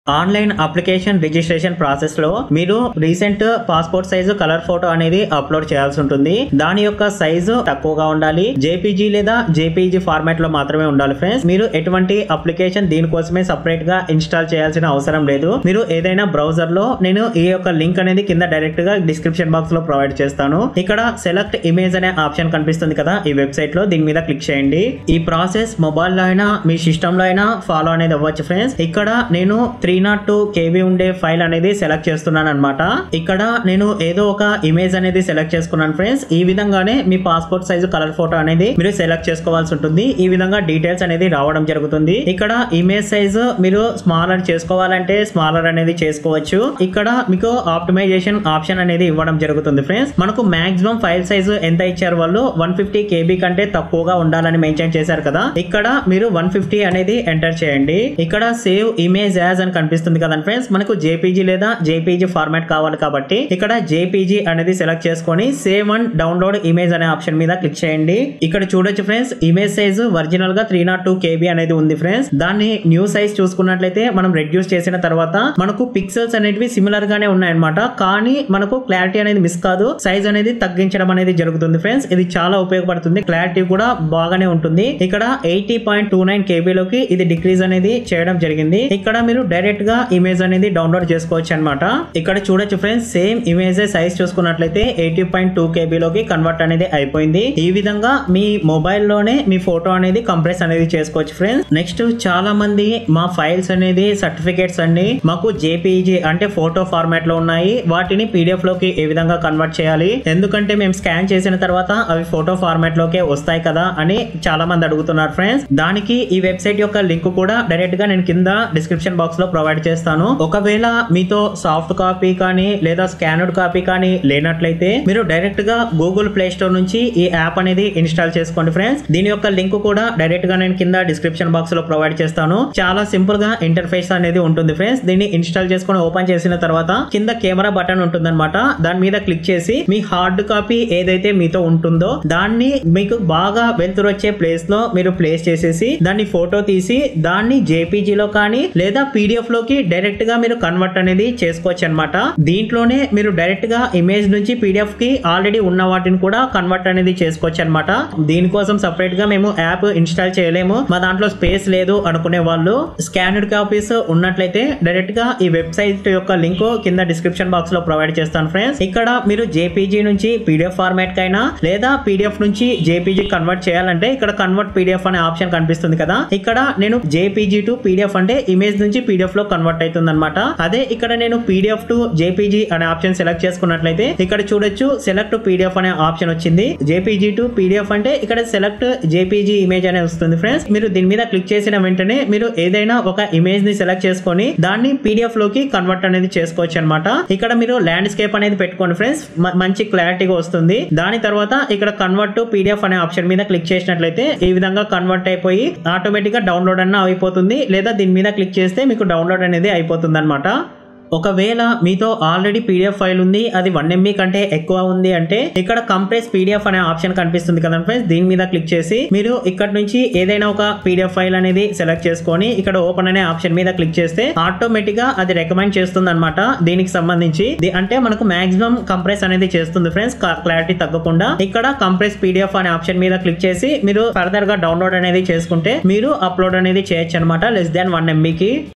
online application registration process లో మీరు recent passport size colour photo అనేది అప్లోడ్ చేయాల్సి ఉంటుంది దాని యొక్క సైజు తక్కువగా ఉండాలి జేపీజీ లేదా జేపీజీ ఫార్మాట్ లో మాత్రమే ఉండాలి ఫ్రెండ్స్ మీరు ఎటువంటి అప్లికేషన్ దీనికోసమే సపరేట్ గా ఇన్స్టాల్ చేయాల్సిన అవసరం లేదు మీరు ఏదైనా బ్రౌజర్ లో నేను ఈ యొక్క లింక్ అనేది కింద డైరెక్ట్ గా డిస్క్రిప్షన్ బాక్స్ లో ప్రొవైడ్ చేస్తాను ఇక్కడ సెలెక్ట్ ఇమేజ్ అనే ఆప్షన్ కనిపిస్తుంది కదా ఈ వెబ్సైట్ లో దీని మీద క్లిక్ చేయండి ఈ ప్రాసెస్ మొబైల్ లో అయినా మీ సిస్టమ్ లో అయినా ఫాలో అనేది అవ్వచ్చు ఫ్రెండ్స్ ఇక్కడ నేను త్రీ నాట్ టూ కేబీ ఉండే ఫైల్ అనేది సెలెక్ట్ చేస్తున్నాను అనమాట ఇక్కడ నేను ఏదో ఒక ఇమేజ్ అనేది సెలెక్ట్ చేసుకున్నాను ఫ్రెండ్స్ ఈ విధంగానే మీ పాస్పోర్ట్ సైజు కలర్ ఫోటో అనేది మీరు సెలెక్ట్ చేసుకోవాల్సి ఉంటుంది ఈ విధంగా డీటెయిల్స్ అనేది రావడం జరుగుతుంది ఇక్కడ ఇమేజ్ సైజు మీరు స్మాలర్ చేసుకోవాలంటే స్మాలర్ అనేది చేసుకోవచ్చు ఇక్కడ మీకు ఆప్టిమైజేషన్ ఆప్షన్ అనేది ఇవ్వడం జరుగుతుంది ఫ్రెండ్స్ మనకు మాక్సిమం ఫైల్ సైజు ఎంత ఇచ్చారు వాళ్ళు వన్ ఫిఫ్టీ కేబీ కంటే తక్కువగా ఉండాలని మెన్షన్ చేశారు కదా ఇక్కడ మీరు వన్ ఫిఫ్టీ అనేది ఎంటర్ చేయండి ఇక్కడ సేవ్ ఇమేజ్ యాజ్ అని కనిపిస్తుంది కదా ఫ్రెండ్స్ మనకు జేపీజీ లేదా జేపీజీ ఫార్మాట్ కావాలి కాబట్టి ఇక్కడ జేపీజీ అనేది సెలెక్ట్ చేసుకొని సేవ్ అండ్ డౌన్లోడ్ ఇమేజ్ అనే ఆప్షన్ మీద క్లిక్ చేయండి ఇక్కడ చూడొచ్చు ఫ్రెండ్స్ ఇమేజ్ సైజు ఒరిజినల్ గా త్రీ నాట్ టూ కేబీ అనేది ఉంది ఫ్రెండ్స్ దాన్ని న్యూ సైజ్ చూసుకున్నట్లయితే మనం రెడ్యూస్ చేసిన తర్వాత మనకు పిక్సెల్స్ అనేటివి సిమిలర్ గానే ఉన్నాయన్నమాట కానీ మనకు క్లారిటీ అనేది మిస్ కాదు సైజ్ అనేది తగ్గించడం అనేది జరుగుతుంది ఫ్రెండ్స్ ఇది చాలా ఉపయోగపడుతుంది క్లారిటీ కూడా బాగానే ఉంటుంది ఇక్కడ ఎయిటీ పాయింట్ టూ నైన్ కేబీలోకి ఇది డిక్రీజ్ అనేది చేయడం జరిగింది ఇక్కడ మీరు డైరెక్ట్ గా ఇమేజ్ అనేది డౌన్లోడ్ చేసుకోవచ్చు అనమాట ఇక్కడ చూడొచ్చు ఫ్రెండ్స్ సేమ్ ఇమేజ్ సైజ్ చూసుకున్నట్లయితే ఎయిటీ పాయింట్ టూ కేబీలోకి కన్వర్ట్ అనేది అయిపోయింది ఈ విధంగా మీ మొబైల్ లోనే మీ ఫోటో అనేది కంప్రెస్ అనేది చేసుకోవచ్చు ఫ్రెండ్స్ నెక్స్ట్ చాలా మంది మా ఫైల్స్ అనేది సర్టిఫికేట్స్ అన్ని మాకు జేపీజీ అంటే ఫోటో ఫార్మాట్ లో ఉన్నాయి వాటిని పీడిఎఫ్ లోకి ఏ విధంగా కన్వర్ట్ చేయాలి ఎందుకంటే మేము స్కాన్ చేసిన తర్వాత అవి ఫోటో ఫార్మాట్ లోకే వస్తాయి కదా అని చాలా మంది అడుగుతున్నారు ఫ్రెండ్స్ దానికి ఈ వెబ్సైట్ యొక్క లింక్ కూడా డైరెక్ట్ గా నేను కింద డిస్క్రిప్షన్ బాక్స్ లో ప్రొవైడ్ చేస్తాను ఒకవేళ మీతో సాఫ్ట్ కాపీ కానీ లేదా స్కానర్డ్ కాపీ కానీ లేనట్లయితే మీరు డైరెక్ట్ గా గూగుల్ ప్లే స్టోర్ నుంచి ఈ యాప్ అనేది ఇన్స్టాల్ చేసుకోండి ఫ్రెండ్స్ దీని యొక్క లింక్ కూడా డైరెక్ట్ గా నేను కింద డిస్క్రిప్షన్ బాక్స్ లో ప్రొవైడ్ చేస్తాను చాలా సింపుల్ గా ఇంటర్ఫేస్ అనేది ఉంటుంది ఫ్రెండ్స్ దీన్ని ఇన్స్టాల్ చేసుకొని ఓపెన్ చేసిన తర్వాత కింద కెమెరా బటన్ ఉంటుంది దాని మీద క్లిక్ చేసి మీ హార్డ్ కాపీ ఏదైతే మీతో ఉంటుందో దాన్ని మీకు బాగా వెళ్తురు వచ్చే ప్లేస్ లో మీరు ప్లేస్ చేసేసి దాన్ని ఫోటో తీసి దాన్ని జేపీజీ లో కానీ లేదా పీడిఎఫ్ లోకి డైరెక్ట్ గా మీరు కన్వర్ట్ అనేది చేసుకోవచ్చు అనమాట దీంట్లోనే మీరు డైరెక్ట్ గా ఇమేజ్ నుంచి పీడిఎఫ్ కి ఆల్రెడీ ఉన్న వాటిని కూడా కన్వర్ట్ అనేది చేసుకోవచ్చు అనమాట దీనికోసం సపరేట్ గా మేము యాప్ ఇన్స్టాల్ చేయలేము మా దాంట్లో స్పేస్ లేదు అనుకునే వాళ్ళు స్కానర్డ్ కాపీస్ ఉన్నట్లయితే డైరెక్ట్ గా ఈ వెబ్సైట్ యొక్క లింక్ కింద డిస్క్రిప్షన్ బాక్స్ లో ప్రొవైడ్ చేస్తాను ఫ్రెండ్స్ ఇక్కడ మీరు జేపీజీ నుంచి పీడిఎఫ్ ఫార్మాట్ కైనా లేదా పీడిఎఫ్ నుంచి జేపీజీ కన్వర్ట్ చేయాలంటే ఇక్కడ కన్వర్ట్ పీడిఎఫ్ అనే ఆప్షన్ కనిపిస్తుంది కదా ఇక్కడ నేను జేపీజీ టు పీడిఎఫ్ అంటే ఇమేజ్ నుంచి పీడిఎఫ్ లో కన్వర్ట్ అవుతుంది అనమాట అదే ఇక్కడ నేను పీడిఎఫ్ టు జేపీజీ అనే ఆప్షన్ సెలెక్ట్ చేసుకున్నట్లయితే ఇక్కడ చూడొచ్చు సెలెక్ట్ పీడిఎఫ్ అనే ఆప్షన్ వచ్చింది జేపీజీ టు పీడిఎఫ్ అంటే ఇక్కడ సెలెక్ట్ జేపీజీ ఇమేజ్ అనే వస్తుంది ఫ్రెండ్స్ మీరు దీని మీద క్లిక్ చేసిన వెంటనే మీరు ఏదైనా ఒక ఇమేజ్ ని సెలెక్ట్ చేసుకొని దాన్ని పీడిఎఫ్ లోకి కన్వర్ట్ అనేది చేసుకోవచ్చు అనమాట ఇక్కడ మీరు ల్యాండ్స్కేప్ అనేది పెట్టుకోండి ఫ్రెండ్స్ మంచి క్లారిటీగా వస్తుంది దాని తర్వాత ఇక్కడ కన్వర్ట్ టు పీడిఎఫ్ అనే ఆప్షన్ మీద క్లిక్ చేసినట్లయితే ఈ విధంగా కన్వర్ట్ అయిపోయి ఆటోమేటిక్ గా డౌన్లోడ్ అన్న అయిపోతుంది లేదా దీని మీద క్లిక్ చేస్తే మీకు డౌన్లోడ్ అనేది అయిపోతుంది అనమాట ఒకవేళ మీతో ఆల్రెడీ పీడిఎఫ్ ఫైల్ ఉంది అది వన్ ఎంబీ కంటే ఎక్కువ ఉంది అంటే ఇక్కడ కంప్రెస్ పీడిఎఫ్ అనే ఆప్షన్ కనిపిస్తుంది కదా ఫ్రెండ్స్ దీని మీద క్లిక్ చేసి మీరు ఇక్కడ నుంచి ఏదైనా ఒక పీడిఎఫ్ ఫైల్ అనేది సెలెక్ట్ చేసుకొని ఇక్కడ ఓపెన్ అనే ఆప్షన్ మీద క్లిక్ చేస్తే ఆటోమేటిక్ గా అది రికమెండ్ చేస్తుంది అనమాట దీనికి సంబంధించి ది- అంటే మనకు మాక్సిమం కంప్రెస్ అనేది చేస్తుంది ఫ్రెండ్స్ క్లారిటీ తగ్గకుండా ఇక్కడ కంప్రెస్ పీడిఎఫ్ అనే ఆప్షన్ మీద క్లిక్ చేసి మీరు ఫర్దర్ గా డౌన్లోడ్ అనేది చేసుకుంటే మీరు అప్లోడ్ అనేది చేయొచ్చు అనమాట లెస్ దాన్ వన్ ఎంబీకి